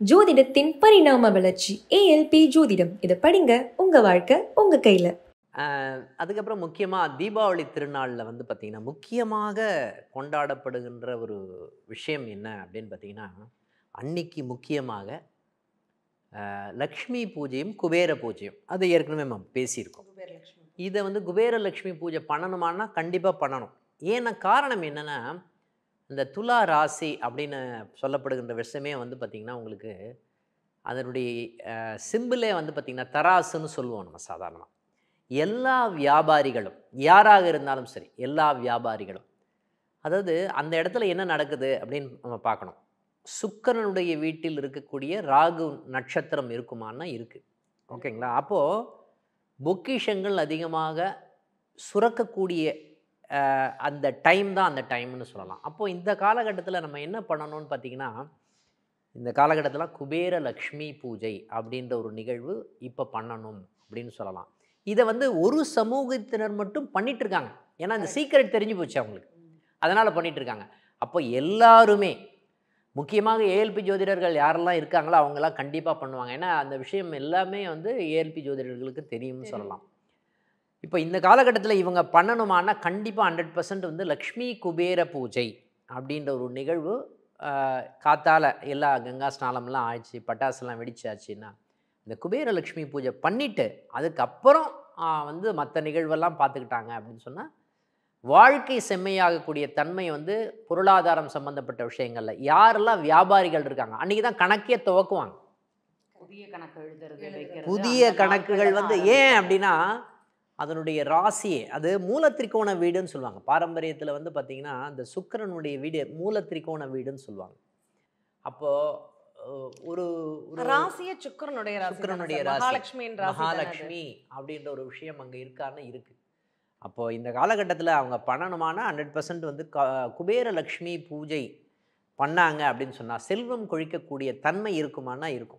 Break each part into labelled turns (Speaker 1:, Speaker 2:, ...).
Speaker 1: ஜோதிடத்தின் பரிணாம வளர்ச்சி ஏஎல்பி ஜோதிடம் இதை படிங்க உங்க வாழ்க்கை உங்க கையில
Speaker 2: ஆஹ் அதுக்கப்புறம் முக்கியமாக தீபாவளி திருநாளில் வந்து பார்த்திங்கன்னா முக்கியமாக கொண்டாடப்படுகின்ற ஒரு விஷயம் என்ன அப்படின்னு பார்த்தீங்கன்னா அன்னைக்கு முக்கியமாக ஆஹ் லக்ஷ்மி பூஜையும் குபேர பூஜையும் அது ஏற்கனவே நம்ம பேசியிருக்கோம் இதை வந்து குபேர லக்ஷ்மி பூஜை பண்ணணுமான்னா கண்டிப்பாக பண்ணணும் ஏன்னா காரணம் என்னென்னா இந்த துலா ராசி அப்படின்னு சொல்லப்படுகின்ற விஷயமே வந்து பார்த்திங்கன்னா உங்களுக்கு அதனுடைய சிம்பிளே வந்து பார்த்திங்கன்னா தராசுன்னு சொல்லுவோம் நம்ம சாதாரணமாக எல்லா வியாபாரிகளும் யாராக இருந்தாலும் சரி எல்லா வியாபாரிகளும் அதாவது அந்த இடத்துல என்ன நடக்குது அப்படின்னு நம்ம பார்க்கணும் சுக்கரனுடைய வீட்டில் இருக்கக்கூடிய ராகு நட்சத்திரம் இருக்குமான்னா இருக்குது ஓகேங்களா அப்போது பொக்கிஷங்கள் அதிகமாக சுரக்கக்கூடிய அஹ், அந்த டைம் தான் அந்த டைம்னு சொல்லலாம் அப்போது இந்த காலகட்டத்தில் நம்ம என்ன பண்ணணும்னு பார்த்தீங்கன்னா இந்த காலகட்டத்தில் குபேர லக்ஷ்மி பூஜை அப்படின்ற ஒரு நிகழ்வு இப்போ பண்ணணும் அப்படின்னு சொல்லலாம் இதை வந்து ஒரு சமூகத்தினர் மட்டும் பண்ணிட்டு இருக்காங்க ஏன்னா இந்த சீக்கிரட் தெரிஞ்சு போச்சு அவங்களுக்கு அதனால் பண்ணிட்டு இருக்காங்க அப்போ எல்லாருமே முக்கியமாக ஏஎல்பி ஜோதிடர்கள் யாரெல்லாம் இருக்காங்களோ அவங்கெல்லாம் கண்டிப்பாக பண்ணுவாங்க ஏன்னா அந்த விஷயம் எல்லாமே வந்து ஏஎல்பி ஜோதிடர்களுக்கு தெரியும்னு சொல்லலாம் இப்போ இந்த காலகட்டத்தில் இவங்க பண்ணணுமானா கண்டிப்பாக ஹண்ட்ரட் பர்சன்ட் வந்து லக்ஷ்மி குபேர பூஜை அப்படின்ற ஒரு நிகழ்வு ஆஹ், காத்தால எல்லா கங்கா ஸ்நானம்லாம் ஆயிடுச்சு பட்டாசுலாம் வெடிச்சாச்சுன்னா இந்த குபேர லக்ஷ்மி பூஜை பண்ணிவிட்டு அதுக்கப்புறம் ஆஹ், வந்து மற்ற நிகழ்வெல்லாம் பார்த்துக்கிட்டாங்க அப்படின்னு சொன்னால் வாழ்க்கை செம்மையாகக்கூடிய தன்மை வந்து பொருளாதாரம் சம்பந்தப்பட்ட விஷயங்கள்ல யாரெல்லாம் வியாபாரிகள் இருக்காங்க அன்றைக்கி தான் கணக்கே துவக்குவாங்க
Speaker 3: புதிய கணக்கு எழுதுறது வைக்கிறது
Speaker 2: புதிய
Speaker 3: அந்த
Speaker 2: கணக்குகள்
Speaker 3: நாட்கள்ல
Speaker 2: வந்து
Speaker 3: தான்
Speaker 2: ஏன் அப்படின்னா அதனுடைய ராசியே அது மூலத்திரிகோண வீடுன்னு சொல்லுவாங்க பாரம்பரியத்தில் வந்து பார்த்திங்கன்னா அந்த சுக்கிரனுடைய வீடு மூலத்திரிகோண வீடுன்னு சொல்லுவாங்க அப்போது ஒரு ஒரு
Speaker 4: ராசியே சுக்கிரனுடைய ராசி
Speaker 2: சுக்கிரனுடைய
Speaker 4: தானே சார்?
Speaker 2: ராசி.
Speaker 4: மகாலட்சுமியின் ராசி தானே அது?
Speaker 2: மகாலட்சுமி அப்படின்ற ஒரு விஷயம் அங்கே இருக்கான்னு இருக்கு அப்போ இந்த காலகட்டத்தில் அவங்க பண்ணணுமானா ஹண்ட்ரட் பர்சன்ட் வந்து க குபேர லக்ஷ்மி பூஜை பண்ணாங்க அப்படின்னு சொன்னால் செல்வம் கொழிக்கக்கூடிய தன்மை இருக்குமானா இருக்கும்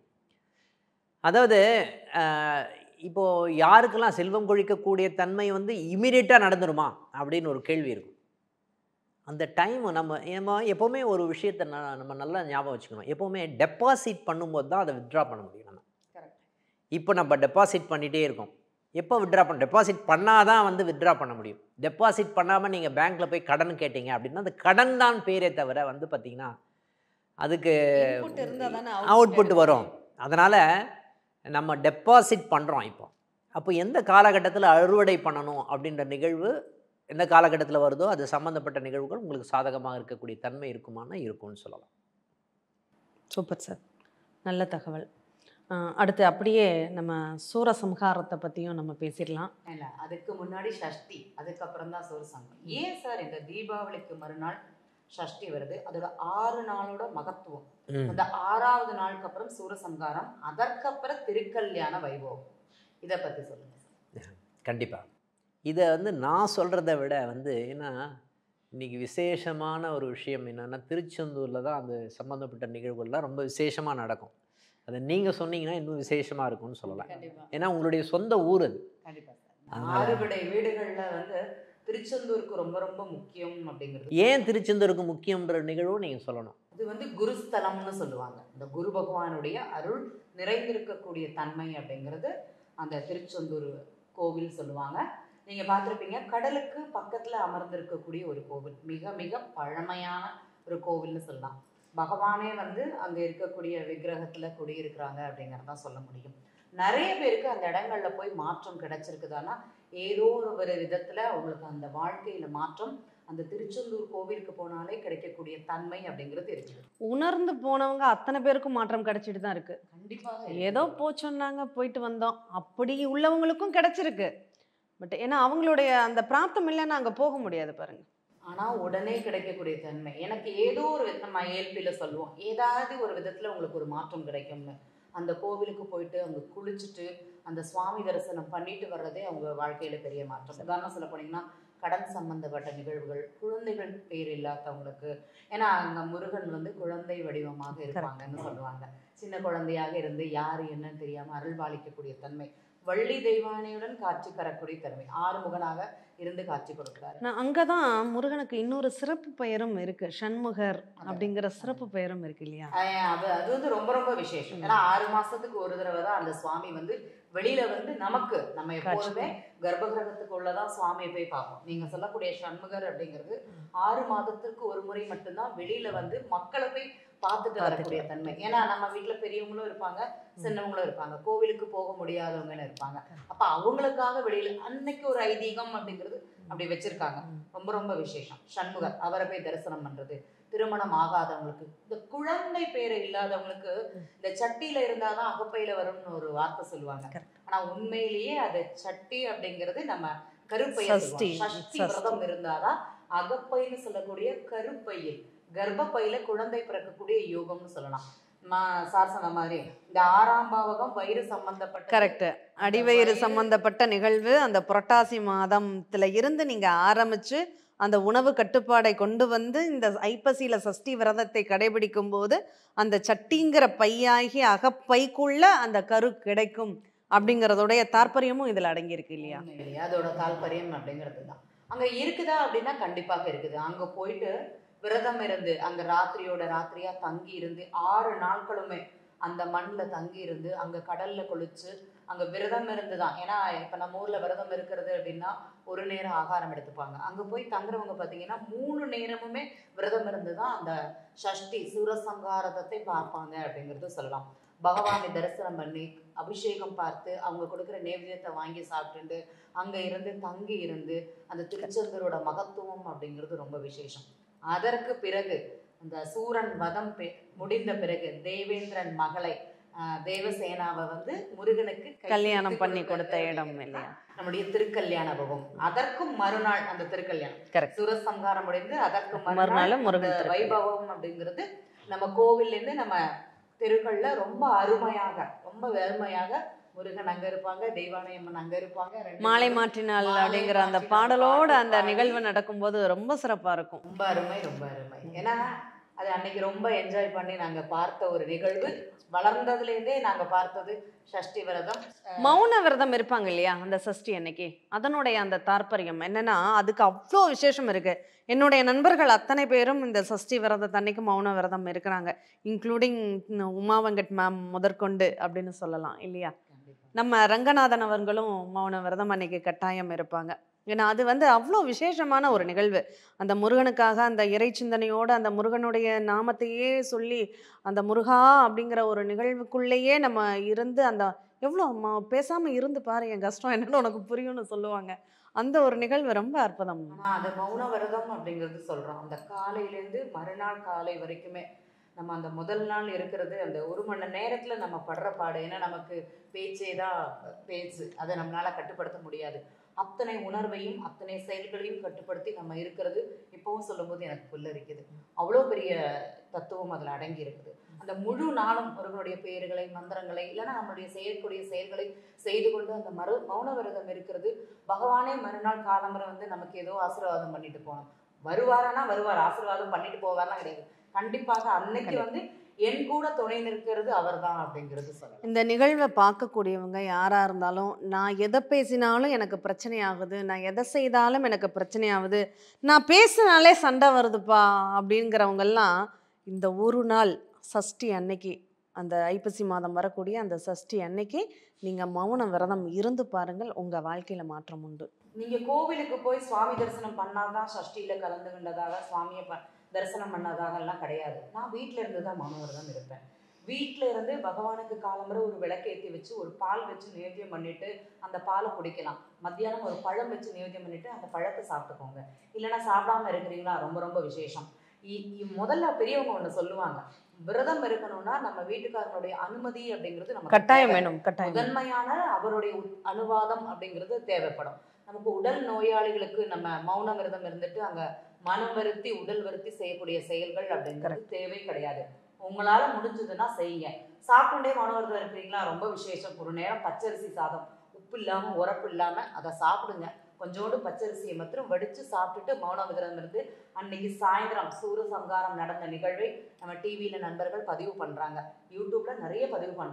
Speaker 2: அதாவது அஹ், இப்போ யாருக்கெல்லாம் செல்வம் கொழிக்கக்கூடிய தன்மை வந்து இமீடியட்டாக நடந்துருமா அப்படின்னு ஒரு கேள்வி இருக்கும் அந்த டைம் நம்ம நம்ம எப்போவுமே ஒரு விஷயத்தை ந- நம்ம நல்லா ஞாபகம் வச்சுக்கணும் எப்போவுமே டெபாசிட் பண்ணும்போது தான் அதை வித்ட்ரா பண்ண முடியும் நம்ம
Speaker 3: Correct.
Speaker 2: இப்போ நம்ம டெபாசிட் பண்ணிகிட்டே இருக்கோம் எப்போ வித்ட்ரா பண்ண டெபாசிட் பண்ணால் தான் வந்து வித்ட்ரா பண்ண முடியும் டெபாசிட் பண்ணாமல் நீங்கள் பேங்க்கில் போய் கடன் கேட்டீங்க அப்படின்னா அது கடன் தான் பேரே தவிர வந்து பார்த்தீங்கன்னா அதுக்கு
Speaker 4: Input இருந்தா தானே
Speaker 2: அவுட்புட்
Speaker 4: எடுக்க
Speaker 2: வரும் அதனால் நம்ம டெபாசிட் பண்ணுறோம் இப்போ அப்போ எந்த காலகட்டத்தில் அறுவடை பண்ணணும் அப்படின்ற நிகழ்வு எந்த காலகட்டத்தில் வருதோ அது சம்மந்தப்பட்ட நிகழ்வுகள் உங்களுக்கு சாதகமாக இருக்கக்கூடிய தன்மை இருக்குமானா இருக்கும்னு சொல்லலாம்
Speaker 4: சூப்பர் சார் நல்ல தகவல் ஆஹ் அடுத்து அப்படியே நம்ம சூரசம்ஹாரத்தை பற்றியும் நம்ம பேசிடலாம்
Speaker 3: இல்ல அதுக்கு முன்னாடி சஷ்டி அதுக்கப்புறம் தான் சூரசங்கம் ஏன் சார் இந்த தீபாவளிக்கு மறுநாள் சஷ்டி வருது அதோட ஆறு நாளோட மகத்துவம்
Speaker 2: ம்.
Speaker 3: அந்த ஆறாவது நாளுக்கு அப்புறம் சூரசம்காரம் அதற்கப்புறம் திருக்கல்யாண வைபவம் இத பத்தி சொல்லுங்க சார்
Speaker 2: கண்டிப்பாக இதை வந்து நான் சொல்கிறத விட வந்து ஏன்னா இன்னைக்கு விசேஷமான ஒரு விஷயம் என்னென்னா திருச்செந்தூரில் தான் அந்த சம்மந்தப்பட்ட நிகழ்வுகள்லாம் ரொம்ப விசேஷமாக நடக்கும் அதை நீங்கள் சொன்னீங்கன்னா இன்னும் விசேஷமாக இருக்கும்னு சொல்லலாம்
Speaker 3: கண்டிப்பா
Speaker 2: ஏன்னா உங்களுடைய சொந்த ஊர் அது
Speaker 3: கண்டிப்பா சார்
Speaker 2: அதனால-
Speaker 3: ஆறுபடை வீடுகள்ல வந்து திருச்செந்தூருக்கு ரொம்ப ரொம்ப முக்கியம் அப்படிங்கிறது
Speaker 2: ஏன் திருச்செந்தூருக்கு முக்கியன்ற நிகழ்வும் நீங்கள் சொல்லணும்
Speaker 3: இது வந்து குருஸ்தலம்னு சொல்லுவாங்க இந்த குரு பகவானுடைய அருள் நிறைந்திருக்கக்கூடிய தன்மை அப்படிங்கிறது அந்த திருச்செந்தூர் கோவில் சொல்லுவாங்க நீங்க பார்த்திருப்பீங்க கடலுக்கு பக்கத்துல அமர்ந்திருக்கக்கூடிய ஒரு கோவில் மிக மிக பழமையான ஒரு கோவில்னு சொல்லலாம் பகவானே வந்து அங்க இருக்கக்கூடிய விக்கிரகத்துல குடியிருக்கிறாங்க அப்படிங்கறத சொல்ல முடியும் நிறைய பேருக்கு அந்த இடங்கள்ல போய் மாற்றம் கிடைச்சிருக்குதானா ஏதோ ஒரு விதத்துல அவங்களுக்கு அந்த வாழ்க்கையில மாற்றம் அந்த திருச்செந்தூர் கோவிலுக்கு போனாலே கிடைக்கக்கூடிய தன்மை அப்படிங்கிறது இருக்குது
Speaker 4: உணர்ந்து போனவங்க அத்தனை பேருக்கும் மாற்றம் கிடைச்சிட்டு தான் இருக்கு
Speaker 3: கண்டிப்பாக
Speaker 4: ஏதோ போச்சோன்னாங்க போயிட்டு வந்தோம் அப்படி உள்ளவங்களுக்கும் கிடைச்சிருக்கு பட் ஏன்னா அவங்களுடைய அந்த பிராப்தம் இல்லைன்னா அங்கே போக முடியாது பாருங்க
Speaker 3: ஆனா உடனே கிடைக்கக்கூடிய தன்மை எனக்கு ஏதோ ஒரு வித- நம்ம ஏல்பியில சொல்லுவோம் ஏதாவது ஒரு விதத்துல உங்களுக்கு ஒரு மாற்றம் கிடைக்கும்னு அந்த கோவிலுக்கு போயிட்டு அங்க குளிச்சுட்டு அந்த சுவாமி தரிசனம் பண்ணிட்டு வர்றதே அவங்க வாழ்க்கையில பெரிய மாற்றம் உதாரணம் சொல்ல போனீங்கன்னா கடன் சம்பந்தப்பட்ட நிகழ்வுகள் குழந்தைகள் பேர் இல்லாதவங்களுக்கு ஏன்னா அங்க முருகன் வந்து குழந்தை வடிவமாக இருப்பாங்கன்னு சொல்லுவாங்க சின்ன குழந்தையாக இருந்து யார் என்னன்னு தெரியாம அருள் பாலிக்கக்கூடிய தன்மை வள்ளி தெய்வானையுடன் காட்சி தரக்கூடிய தன்மை ஆறுமுகனாக இருந்து காட்சி கொடுக்கிறாரு
Speaker 4: நான் அங்கதான் முருகனுக்கு இன்னொரு சிறப்பு பெயரும் இருக்கு சண்முகர் அப்படிங்கிற சிறப்பு பெயரும் இருக்கு இல்லையா
Speaker 3: அஹ் அது அது வந்து ரொம்ப ரொம்ப விசேஷம் ஏன்னா ஆறு மாசத்துக்கு ஒரு தடவை தான் அந்த சுவாமி வந்து வெளியில வந்து நமக்கு நம்ம எப்போதுமே கர்ப்பகிரகத்துக்குள்ளதான் சுவாமியை போய் பார்ப்போம் நீங்க சொல்லக்கூடிய சண்முகர் அப்படிங்கிறது ஆறு மாதத்திற்கு ஒரு முறை மட்டும்தான் வெளியில வந்து மக்களை போய் பார்த்துட்டு வரக்கூடிய தன்மை ஏன்னா நம்ம வீட்டுல பெரியவங்களும் இருப்பாங்க சின்னவங்களும் இருப்பாங்க கோவிலுக்கு போக முடியாதவங்கன்னு இருப்பாங்க அப்ப அவங்களுக்காக வெளியில அன்னைக்கு ஒரு ஐதீகம் அப்படிங்கிறது அப்படி வச்சிருக்காங்க ரொம்ப ரொம்ப விசேஷம் சண்முகர் அவரை போய் தரிசனம் பண்றது திருமணம் ஆகாதவங்களுக்கு இந்த குழந்தை பேரு இல்லாதவங்களுக்கு இந்த சட்டியில இருந்தாதான் அகப்பையில வரும்னு ஒரு வார்த்தை சொல்லுவாங்க ஆனா உண்மையிலேயே அது சட்டி அப்படிங்கிறது நம்ம கருப்பைய
Speaker 4: சஷ்டி.
Speaker 3: சொல்லுவோம். சஷ்டி
Speaker 4: சஷ்டி.
Speaker 3: விரதம் இருந்தாதான் அகப்பைன்னு சொல்லக்கூடிய கருப்பையில் கர்ப்பப்பையில குழந்தை பிறக்கக்கூடிய யோகம்னு சொல்லலாம் ம- சார் சொன்ன மாதிரி இந்த ஆறாம் பாவகம் வயிறு சம்பந்தப்பட்ட
Speaker 4: கரெக்ட் அடிவயிறு சம்பந்தப்பட்ட நிகழ்வு அந்த புரட்டாசி மாதத்துல இருந்து நீங்க ஆரம்பிச்சு அந்த உணவு கட்டுப்பாடை கொண்டு வந்து இந்த ஐப்பசியில சஷ்டி விரதத்தை கடைபிடிக்கும் போது அந்த சட்டிங்கிற பையாகி அகப்பைக்குள்ள அந்த கரு கிடைக்கும் அப்படிங்கறதுடைய தாற்பயமும் இதுல அடங்கியிருக்கு இல்லையா
Speaker 3: உண்மையிலேயே அதோட தால்பரியம் அப்படிங்கிறது தான் அங்க இருக்குதா அப்படின்னா கண்டிப்பாக இருக்குது அங்க போயிட்டு விரதம் இருந்து அங்க ராத்திரியோட ராத்திரியா தங்கி இருந்து ஆறு நாட்களுமே அந்த மண்ணில் தங்கி இருந்து அங்க கடல்ல குளிச்சு அங்க விரதம் இருந்து தான் ஏன்னா இப்ப நம்ம ஊர்ல விரதம் இருக்கிறது அப்படின்னா ஒரு நேரம் ஆகாரம் எடுத்துப்பாங்க அங்க போய் தங்குறவங்க பாத்தீங்கன்னா மூணு நேரமுமே விரதம் இருந்து தான் அந்த சஷ்டி சூரசங்காரதத்தை பார்ப்பாங்க அப்படிங்கிறது சொல்லலாம் பகவானை தரிசனம் பண்ணி அபிஷேகம் பார்த்து அவங்க கொடுக்குற நேவேத்தியத்தை வாங்கி சாப்பிட்டுட்டு அங்க இருந்து தங்கி இருந்து அந்த திருச்செந்தூரோட மகத்துவம் அப்படிங்கிறது ரொம்ப விசேஷம் அதற்கு பிறகு அந்த சூரன் வதம் பெ- முடிந்த பிறகு தேவேந்திரன் மகளை ஆஹ், தேவசேனாவை வந்து முருகனுக்கு கைப்பிடித்து
Speaker 4: கல்யாணம் பண்ணி
Speaker 3: கொடுக்கறது
Speaker 4: கொடுத்த இடம்
Speaker 3: அப்படிங்கிறது
Speaker 4: இல்லையா
Speaker 3: நம்முடைய திருக்கல்யாண பவம் அதற்கும் மறுநாள் அந்த திருக்கல்யாணம்
Speaker 4: கரெக்ட்
Speaker 3: சூரசங்காரம் முடிந்து அதற்கு
Speaker 4: மறுநாள்
Speaker 3: மறுநாள்
Speaker 4: முருகன்
Speaker 3: அந்த
Speaker 4: திருக்கல்யாணம்.
Speaker 3: வைபவம் அப்படிங்கிறது நம்ம கோவில்ல இருந்து நம்ம தெருக்கள்ல ரொம்ப அருமையாக ரொம்ப வெறுமையாக முருகன் அங்க இருப்பாங்க தெய்வானையம்மன் அங்க இருப்பாங்க ரெண்டு
Speaker 4: மாலை
Speaker 3: பேரும்
Speaker 4: மாற்றினால்
Speaker 3: மாலை
Speaker 4: அப்படிங்கிற அந்த
Speaker 3: மாற்றினால்
Speaker 4: பாடலோட
Speaker 3: பாட்டு
Speaker 4: அந்த
Speaker 3: பாடி
Speaker 4: நிகழ்வு நடக்கும்போது ரொம்ப சிறப்பா இருக்கும்
Speaker 3: ரொம்ப அருமை ரொம்ப அருமை ஏன்னா அது அன்னைக்கு ரொம்ப என்ஜாய் பண்ணி நாங்க பார்த்த ஒரு நிகழ்வு வளர்ந்ததுல இருந்தே நாங்க பார்த்தது சஷ்டி விரதம்
Speaker 4: மௌன விரதம் இருப்பாங்க இல்லையா அந்த சஷ்டி அன்னைக்கு அதனுடைய அந்த தாற்பயம் என்னன்னா அதுக்கு அவ்வளோ விசேஷம் இருக்கு என்னுடைய நண்பர்கள் அத்தனை பேரும் இந்த சஷ்டி விரதத்தை அன்னைக்கு மௌன விரதம் இருக்கிறாங்க இன்க்ளூடிங் உமா வெங்கட் மேம் முதற்கொண்டு அப்படின்னு சொல்லலாம் இல்லையா
Speaker 3: கண்டிப்பா.
Speaker 4: நம்ம ரங்கநாதன் அவர்களும் மௌன விரதம் அன்னைக்கு கட்டாயம் இருப்பாங்க ஏன்னா அது வந்து அவ்வளோ விசேஷமான ஒரு நிகழ்வு அந்த முருகனுக்காக அந்த இறை சிந்தனையோடு அந்த முருகனுடைய நாமத்தையே சொல்லி அந்த முருகா அப்படிங்கிற ஒரு நிகழ்வுக்குள்ளேயே நம்ம இருந்து அந்த எவ்வளோ ம பேசாமல் இருந்து பாரு என் கஷ்டம் என்னன்னு உனக்கு புரியும்னு சொல்லுவாங்க அந்த ஒரு நிகழ்வு ரொம்ப அற்புதம்
Speaker 3: ஆனா அது மௌன விரதம் அப்படிங்கிறது சொல்றோம் அந்த காலையில இருந்து மறுநாள் காலை வரைக்குமே நம்ம அந்த முதல் நாள் இருக்கிறது அந்த ஒரு மணி நேரத்துல நம்ம படுற பாடு ஏன்னா நமக்கு பேச்சே தான் பேச்சு அதை நம்மளால கட்டுப்படுத்த முடியாது அத்தனை உணர்வையும் அத்தனை செயல்களையும் கட்டுப்படுத்தி நம்ம இருக்கிறது இப்பவும் சொல்லும்போது எனக்கு புல்லரிக்குது அவ்வளோ பெரிய தத்துவம் அதில் அடங்கி இருக்குது அந்த முழு நாளும் முருகனுடைய பெயர்களை மந்திரங்களை இல்லைன்னா நம்மளுடைய செய்யக்கூடிய செயல்களை செய்து கொண்டு அந்த மறு மௌன விரதம் இருக்கிறது பகவானே மறுநாள் காலம்பரை வந்து நமக்கு ஏதோ ஆசீர்வாதம் பண்ணிட்டு போகணும் வருவாரானா வருவார் ஆசீர்வாதம் பண்ணிட்டு போவார்லாம் கிடையாது கண்டிப்பாக அன்னைக்கு வந்து என் கூட துணை நிற்கிறது அவர்தான் அப்படிங்கிறது சொல்லலாம்
Speaker 4: இந்த நிகழ்வை பார்க்கக்கூடியவங்க யாராக இருந்தாலும் நான் எதை பேசினாலும் எனக்கு பிரச்சனை ஆகுது நான் எதை செய்தாலும் எனக்கு பிரச்சனை ஆகுது நான் பேசினாலே சண்டை வருதுப்பா அப்படிங்கிறவங்கெல்லாம் இந்த ஒரு நாள் சஷ்டி அன்னைக்கு அந்த ஐப்பசி மாதம் வரக்கூடிய அந்த சஷ்டி அன்னைக்கு நீங்கள் மௌன விரதம் இருந்து பாருங்கள் உங்கள் வாழ்க்கையில் மாற்றம் உண்டு
Speaker 3: நீங்க கோவிலுக்கு போய் சுவாமி தரிசனம் பண்ணாதான் சஷ்டியில கலந்துகின்றதாக சுவாமியை ப தரிசனம் பண்ணதாக எல்லாம் கிடையாது நான் வீட்ல இருந்து தான் மனோவிரதம் இருப்பேன் வீட்ல இருந்து பகவானுக்கு காலம்பரை ஒரு விளக்கேத்தி வச்சு ஒரு பால் வச்சு நிவேத்தியம் பண்ணிட்டு அந்த பாலை குடிக்கலாம் மத்தியானம் ஒரு பழம் வச்சு நிவேத்தியம் பண்ணிட்டு அந்த பழத்தை சாப்பிட்டுக்கோங்க இல்லைன்னா சாப்பிடாம இருக்கிறீங்களா ரொம்ப ரொம்ப விசேஷம் இ- இ- முதல்ல பெரியவங்க ஒண்ணு சொல்லுவாங்க விரதம் இருக்கணும்னா நம்ம வீட்டுக்காரனுடைய அனுமதி அப்படிங்கிறது நமக்கு
Speaker 4: கட்டாயம்
Speaker 3: தேவை.
Speaker 4: வேணும் கட்டாயம் வேணும்.
Speaker 3: முதன்மையான அவருடைய உத்- அனுவாதம் அப்படிங்கிறது தேவைப்படும் நமக்கு உடல் நோயாளிகளுக்கு நம்ம மௌன விரதம் இருந்துட்டு அங்க மனம் வருத்தி உடல் வருத்தி செய்யக்கூடிய செயல்கள் அப்படிங்கிறது தேவை கிடையாது உங்களால முடிஞ்சதுன்னா செய்யுங்க சாப்பிட்டுட்டே மௌன விரதம் இருக்கிறீங்களா ரொம்ப விசேஷம் ஒரு நேரம் பச்சரிசி சாதம் உப்பு இல்லாம உரப்பு இல்லாம அதை சாப்பிடுங்க கொஞ்சோண்டு பச்சரிசியை மாத்திரம் வடிச்சு சாப்பிட்டுட்டு மௌன விரதம் இருந்து அன்னைக்கு சாயந்தரம் சூரசங்காரம் நடந்த நிகழ்வை நம்ம டிவியில நண்பர்கள் பதிவு பண்றாங்க யூடியூப்ல நிறைய பதிவு பண்றாங்க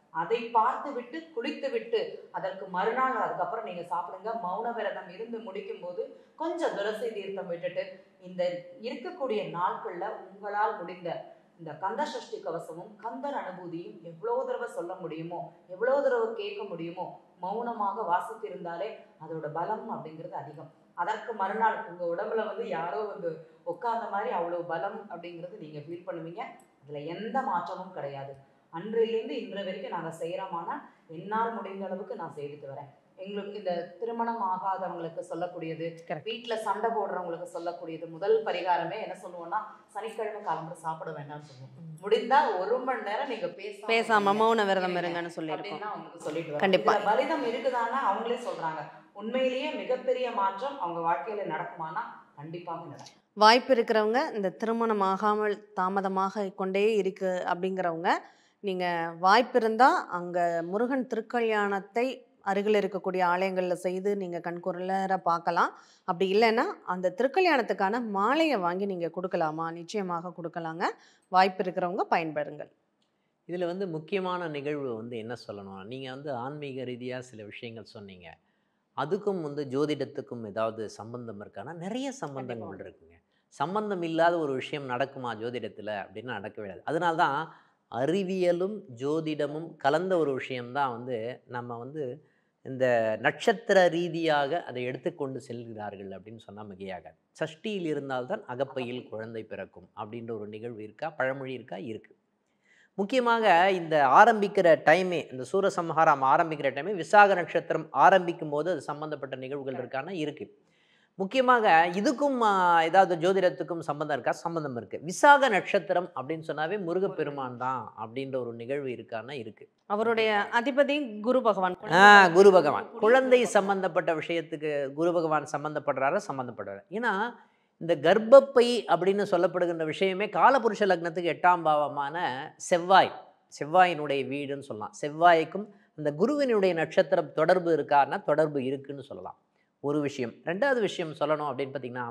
Speaker 3: அதை பார்த்து விட்டு குளித்து விட்டு அதற்கு மறுநாள் அதுக்கப்புறம் நீங்க சாப்பிடுங்க மௌன விரதம் இருந்து முடிக்கும் போது கொஞ்சம் துளசி தீர்த்தம் விட்டுட்டு இந்த இருக்கக்கூடிய நாட்கள்ல உங்களால் முடிந்த இந்த கந்த சஷ்டி கவசமும் கந்தர் அனுபூதியும் எவ்வளவு தடவை சொல்ல முடியுமோ எவ்வளவு தடவை கேட்க முடியுமோ மௌனமாக வாசித்திருந்தாலே அதோட பலம் அப்படிங்கிறது அதிகம் அதற்கு மறுநாள் உங்க உடம்புல வந்து யாரோ வந்து உட்கார்ந்த மாதிரி அவ்வளவு பலம் அப்படிங்கிறது நீங்க ஃபீல் பண்ணுவீங்க அதுல எந்த மாற்றமும் கிடையாது அன்றிலிருந்து இன்று வரைக்கும் நாங்க செய்யறோமானா என்னால் முடிந்த அளவுக்கு நான் செய்துட்டு வரேன் எங்களுக்கு இந்த திருமணம் ஆகாதவங்களுக்கு சொல்லக்கூடியது
Speaker 4: Correct.
Speaker 3: வீட்ல சண்டை போடுறவங்களுக்கு சொல்லக்கூடியது முதல் பரிகாரமே என்ன சொல்லுவோம்னா சனிக்கிழமை காலம்பரம் சாப்பிட வேண்டாம்னு சொல்லுவோம் முடிந்தா ஒரு மணி நேரம் நீங்க பேசாம
Speaker 4: பேசாம
Speaker 3: இருங்க.
Speaker 4: மௌன விரதம்
Speaker 3: இருங்க.
Speaker 4: இருங்கன்னு சொல்லியிருக்கோம்
Speaker 3: அப்படின்னு அவங்களுக்கு சொல்லிட்டு வரேன்.
Speaker 4: கண்டிப்பா.
Speaker 3: இதுல பலிதம் இருக்குதான்னா அவங்களே சொல்றாங்க உண்மையிலேயே மிகப்பெரிய மாற்றம் அவங்க வாழ்க்கையில நடக்குமானா கண்டிப்பாக நடக்கும்
Speaker 4: வாய்ப்பு இருக்கிறவங்க இந்த திருமணம் ஆகாமல் தாமதமாக கொண்டே இருக்கு அப்படிங்கிறவங்க நீங்கள் வாய்ப்பு இருந்தால் அங்கே முருகன் திருக்கல்யாணத்தை அருகில் இருக்கக்கூடிய ஆலயங்களில் செய்து நீங்கள் கண்குரலர பார்க்கலாம் அப்படி இல்லைன்னா அந்த திருக்கல்யாணத்துக்கான மாலையை வாங்கி நீங்கள் கொடுக்கலாமா நிச்சயமாக கொடுக்கலாங்க வாய்ப்பு இருக்கிறவங்க பயன்பெறுங்கள்
Speaker 2: இதில் வந்து முக்கியமான நிகழ்வு வந்து என்ன சொல்லணும் நீங்கள் வந்து ஆன்மீக ரீதியாக சில விஷயங்கள் சொன்னீங்க அதுக்கும் வந்து ஜோதிடத்துக்கும் ஏதாவது சம்பந்தம் இருக்கான்னா நிறைய சம்பந்தங்கள் இருக்குங்க சம்பந்தம் இல்லாத ஒரு விஷயம் நடக்குமா ஜோதிடத்தில் அப்படின்னு நடக்கவே இல்லை அதனால தான் அறிவியலும் ஜோதிடமும் கலந்த ஒரு விஷயம்தான் வந்து நம்ம வந்து இந்த நட்சத்திர ரீதியாக அதை எடுத்துக்கொண்டு செல்கிறார்கள் அப்படின்னு சொன்னால் மிகையாக சஷ்டியில் இருந்தால்தான் அகப்பையில் குழந்தை பிறக்கும் அப்படின்ற ஒரு நிகழ்வு இருக்கா பழமொழி இருக்கா இருக்குது முக்கியமாக இந்த ஆரம்பிக்கிற டைமே இந்த சூரசம்ஹாரம் ஆரம்பிக்கிற டைமே விசாக நட்சத்திரம் ஆரம்பிக்கும் போது அது சம்பந்தப்பட்ட நிகழ்வுகள் இருக்கான்னா இருக்குது முக்கியமாக இதுக்கும் ஆ, ஏதாவது ஜோதிடத்துக்கும் சம்பந்தம் இருக்கா சம்பந்தம் இருக்குது விசாக நட்சத்திரம் அப்படின்னு சொன்னாவே முருகப்பெருமான் தான் அப்படின்ற ஒரு நிகழ்வு இருக்கான்னா இருக்குது
Speaker 4: அவருடைய அதிபதி குரு பகவான்
Speaker 2: ஆ குரு பகவான் குழந்தை சம்பந்தப்பட்ட விஷயத்துக்கு குரு பகவான் சம்பந்தப்படுறாரா சம்பந்தப்படுறாரு ஏன்னா இந்த கர்ப்பப்பை அப்படின்னு சொல்லப்படுகின்ற விஷயமே காலபுருஷ லக்னத்துக்கு எட்டாம் பாவமான செவ்வாய் செவ்வாயினுடைய வீடுன்னு சொல்லலாம் செவ்வாய்க்கும் அந்த குருவினுடைய நட்சத்திரம் தொடர்பு இருக்காருன்னா தொடர்பு இருக்குன்னு சொல்லலாம் ஒரு விஷயம் ரெண்டாவது விஷயம் சொல்லணும் அப்படின்னு பார்த்தீங்கன்னா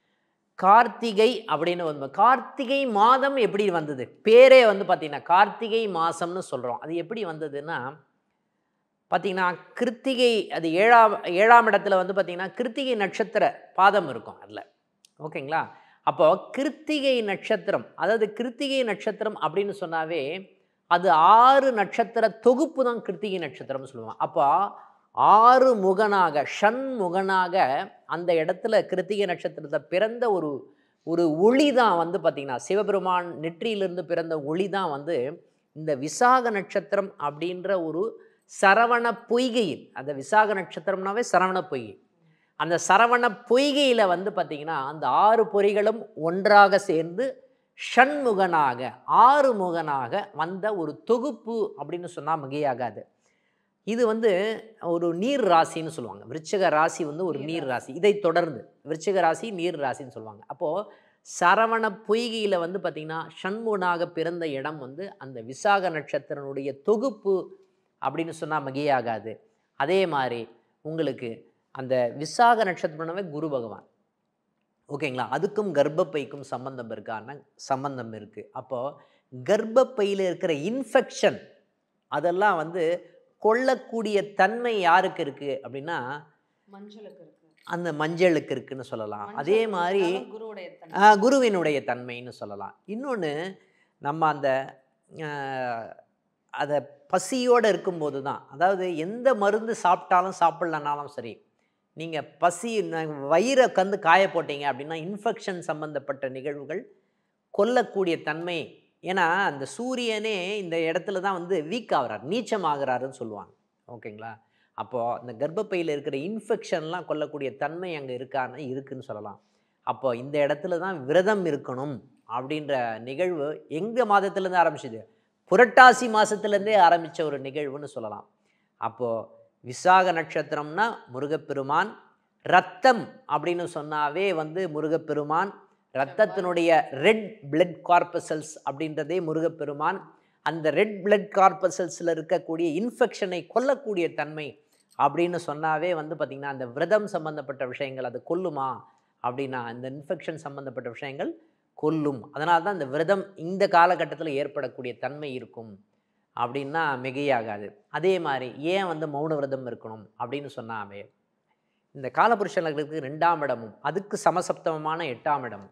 Speaker 2: கார்த்திகை அப்படின்னு வந்து கார்த்திகை மாதம் எப்படி வந்தது பேரே வந்து பார்த்தீங்கன்னா கார்த்திகை மாதம்னு சொல்கிறோம் அது எப்படி வந்ததுன்னா பார்த்தீங்கன்னா கிருத்திகை அது ஏழாம் ஏழாம் இடத்துல வந்து பார்த்தீங்கன்னா கிருத்திகை நட்சத்திர பாதம் இருக்கும் அதில் ஓகேங்களா அப்போ கிருத்திகை நட்சத்திரம் அதாவது கிருத்திகை நட்சத்திரம் அப்படின்னு சொன்னாவே அது ஆறு நட்சத்திர தொகுப்பு தான் கிருத்திகை நட்சத்திரம்னு சொல்லுவாங்க அப்போ ஆறு முகனாக ஷண்முகனாக அந்த இடத்துல கிருத்திகை நட்சத்திரத்தை பிறந்த ஒரு ஒரு ஒளி தான் வந்து பார்த்திங்கன்னா சிவபெருமான் நெற்றியிலிருந்து பிறந்த ஒளி தான் வந்து இந்த விசாக நட்சத்திரம் அப்படின்ற ஒரு சரவண பொய்கையில் அந்த விசாக நட்சத்திரம்னாவே சரவண பொய்கை அந்த சரவண பொய்கையில் வந்து பார்த்திங்கன்னா அந்த ஆறு பொறிகளும் ஒன்றாக சேர்ந்து ஷண்முகனாக ஆறு முகனாக வந்த ஒரு தொகுப்பு அப்படின்னு சொன்னால் மிகையாகாது இது வந்து ஒரு நீர் ராசின்னு சொல்லுவாங்க விருச்சிக ராசி வந்து ஒரு நீர் ராசி இதை தொடர்ந்து விருச்சிக ராசி நீர் ராசின்னு சொல்லுவாங்க அப்போது சரவண பொய்கையில் வந்து பார்த்திங்கன்னா ஷண்முகனாக பிறந்த இடம் வந்து அந்த விசாக நட்சத்திரனுடைய தொகுப்பு அப்படின்னு சொன்னால் மிகையாகாது அதே மாதிரி உங்களுக்கு அந்த விசாக நட்சத்திரம்னாவே குரு பகவான் ஓகேங்களா அதுக்கும் கர்ப்பப்பைக்கும் சம்பந்தம் இருக்கான்னா சம்பந்தம் இருக்குது அப்போது கர்ப்பப்பையில் இருக்கிற இன்ஃபெக்ஷன் அதெல்லாம் வந்து கொள்ளக்கூடிய தன்மை யாருக்கு இருக்குது அப்படின்னா
Speaker 4: மஞ்சளுக்கு இருக்கு
Speaker 2: அந்த மஞ்சளுக்கு இருக்குன்னு சொல்லலாம் அதே மாதிரி
Speaker 4: குருவுடைய
Speaker 2: ஆ, குருவினுடைய தன்மைன்னு சொல்லலாம் இன்னொன்று நம்ம அந்த அதை பசியோடு இருக்கும்போது தான் அதாவது எந்த மருந்து சாப்பிட்டாலும் சாப்பிட்லனாலும் சரி நீங்கள் பசி ந- வயிறை கந்து காய போட்டீங்க அப்படின்னா இன்ஃபெக்ஷன் சம்மந்தப்பட்ட நிகழ்வுகள் கொல்லக்கூடிய தன்மை ஏன்னா அந்த சூரியனே இந்த இடத்துல தான் வந்து வீக் ஆகுறார் நீச்சம் ஆகுறாருன்னு சொல்லுவாங்க ஓகேங்களா அப்போது அந்த கர்ப்பப்பையில் இருக்கிற இன்ஃபெக்ஷன்லாம் கொல்லக்கூடிய தன்மை அங்கே இருக்கான்னு இருக்குன்னு சொல்லலாம் அப்போ இந்த இடத்துல தான் விரதம் இருக்கணும் அப்படின்ற நிகழ்வு எங்கள் மாதத்துலேருந்து ஆரம்பிச்சது புரட்டாசி மாதத்துலேருந்தே ஆரம்பித்த ஒரு நிகழ்வுன்னு சொல்லலாம் அப்போது விசாக நட்சத்திரம்னா முருகப்பெருமான் ரத்தம் அப்படின்னு சொன்னாவே வந்து முருகப்பெருமான் ரத்தத்தினுடைய ரெட் பிளட் கார்பசல்ஸ் அப்படின்றதே முருகப்பெருமான் அந்த ரெட் பிளட் கார்பசல்ஸில் இருக்கக்கூடிய இன்ஃபெக்ஷனை கொல்லக்கூடிய தன்மை அப்படின்னு சொன்னாவே வந்து பார்த்திங்கன்னா அந்த விரதம் சம்மந்தப்பட்ட விஷயங்கள் அது கொல்லுமா அப்படின்னா இந்த இன்ஃபெக்ஷன் சம்மந்தப்பட்ட விஷயங்கள் கொல்லும் அதனால தான் இந்த விரதம் இந்த காலகட்டத்தில் ஏற்படக்கூடிய தன்மை இருக்கும் அப்படின்னா மிகையாகாது அதே மாதிரி ஏன் வந்து மௌன விரதம் இருக்கணும் அப்படின்னு சொன்னாமே இந்த காலபுருஷர்களுக்கு ரெண்டாம் இடமும் அதுக்கு சமசப்தமமான எட்டாம் இடம்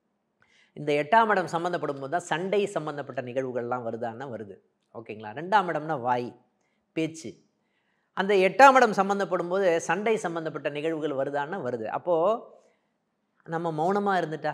Speaker 2: இந்த எட்டாம் இடம் சம்மந்தப்படும் போது தான் சண்டை சம்மந்தப்பட்ட நிகழ்வுகள்லாம் வருதான்னா வருது ஓகேங்களா ரெண்டாம் இடம்னா வாய் பேச்சு அந்த எட்டாம் இடம் சம்மந்தப்படும் போது சண்டை சம்மந்தப்பட்ட நிகழ்வுகள் வருதான்னா வருது அப்போது நம்ம மௌனமாக இருந்துட்டா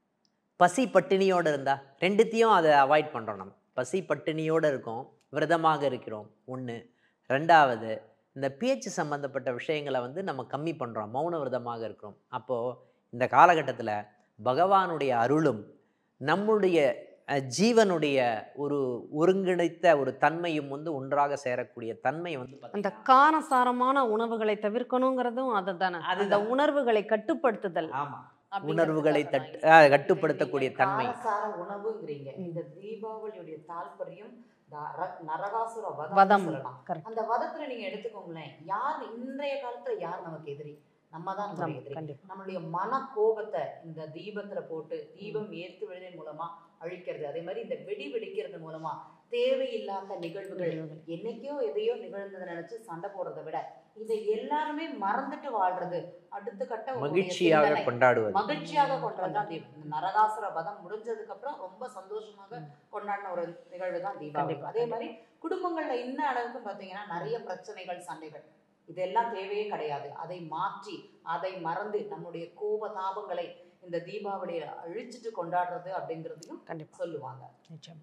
Speaker 2: பசி பட்டினியோடு இருந்தா ரெண்டுத்தையும் அதை அவாய்ட் பண்ணுறோம் நம்ம பசி பட்டினியோடு இருக்கோம் விரதமாக இருக்கிறோம் ஒன்று ரெண்டாவது இந்த பேச்சு சம்மந்தப்பட்ட விஷயங்களை வந்து நம்ம கம்மி பண்ணுறோம் மௌன விரதமாக இருக்கிறோம் அப்போது இந்த காலகட்டத்தில் பகவானுடைய அருளும் நம்முடைய அஹ், ஜீவனுடைய ஒரு ஒருங்கிணைத்த ஒரு தன்மையும் வந்து ஒன்றாக சேரக்கூடிய தன்மை வந்து
Speaker 4: அந்த
Speaker 2: பாத்தீங்கன்னா-
Speaker 4: காரசாரமான உணவுகளை தவிர்க்கணுங்கிறதும் அதுதானே அந்த
Speaker 2: அதுதான்.
Speaker 4: உணர்வுகளை கட்டுப்படுத்துதல்
Speaker 2: ஆமா
Speaker 4: அப்படிங்கிறதுக்காக
Speaker 2: உணர்வுகளை
Speaker 4: தான்
Speaker 2: தட்டு
Speaker 4: இது.
Speaker 2: அஹ், கட்டுப்படுத்தக்கூடிய
Speaker 3: நீங்க
Speaker 2: தன்மை
Speaker 3: காரசார உணவுங்கிறீங்க
Speaker 4: ம்.
Speaker 3: இந்த தீபாவளியுடைய தாற்பயம் நர- நரகாசுர
Speaker 4: வதம்
Speaker 3: வதம் சொல்லலாம்
Speaker 4: கரெக்ட்
Speaker 3: அந்த வதத்துல நீங்க எடுத்துக்கோங்களேன் யார் இன்றைய காலத்துல யார் நமக்கு எதிரி நம்ம தான் நமக்கு எதிரி
Speaker 4: கண்டிப்பா
Speaker 3: நம்மளுடைய மன கோபத்தை இந்த தீபத்துல போட்டு தீபம் ஏற்று விடுதல் மூலமா அழிக்கிறது அதே மாதிரி இந்த வெடி வெடிக்கிறது மூலமா தேவையில்லாத நிகழ்வுகள் என்னைக்கோ எதையோ நிகழ்ந்ததை நினைச்சு சண்டை போடுறதை விட இதை எல்லாருமே மறந்துட்டு வாழ்றது அடுத்த கட்ட உங்களுடைய
Speaker 2: மகிழ்ச்சியாக
Speaker 3: சிந்தனை.
Speaker 2: கொண்டாடுவது
Speaker 3: மகிழ்ச்சியாக கொண்டாடுறது தீபம் இந்த நரகாசுர வதம் முடிஞ்சதுக்கு அப்புறம் ரொம்ப சந்தோஷமாக
Speaker 4: ம்.
Speaker 3: கொண்டாடின ஒரு நிகழ்வு தான் தீபாவளி
Speaker 4: கண்டிப்பா,
Speaker 3: அதே மாதிரி குடும்பங்கள்ல இன்ன அளவுக்கு பாத்தீங்கன்னா நிறைய பிரச்சனைகள் சண்டைகள் இதெல்லாம் தேவையே கிடையாது அதை மாற்றி அதை மறந்து நம்முடைய கோப தாபங்களை இந்த தீபாவளியை அழிச்சிட்டு கொண்டாடுறது அப்படிங்கிறதையும்
Speaker 4: கண்டிப்பா
Speaker 3: சொல்லுவாங்க
Speaker 4: நிச்சயம்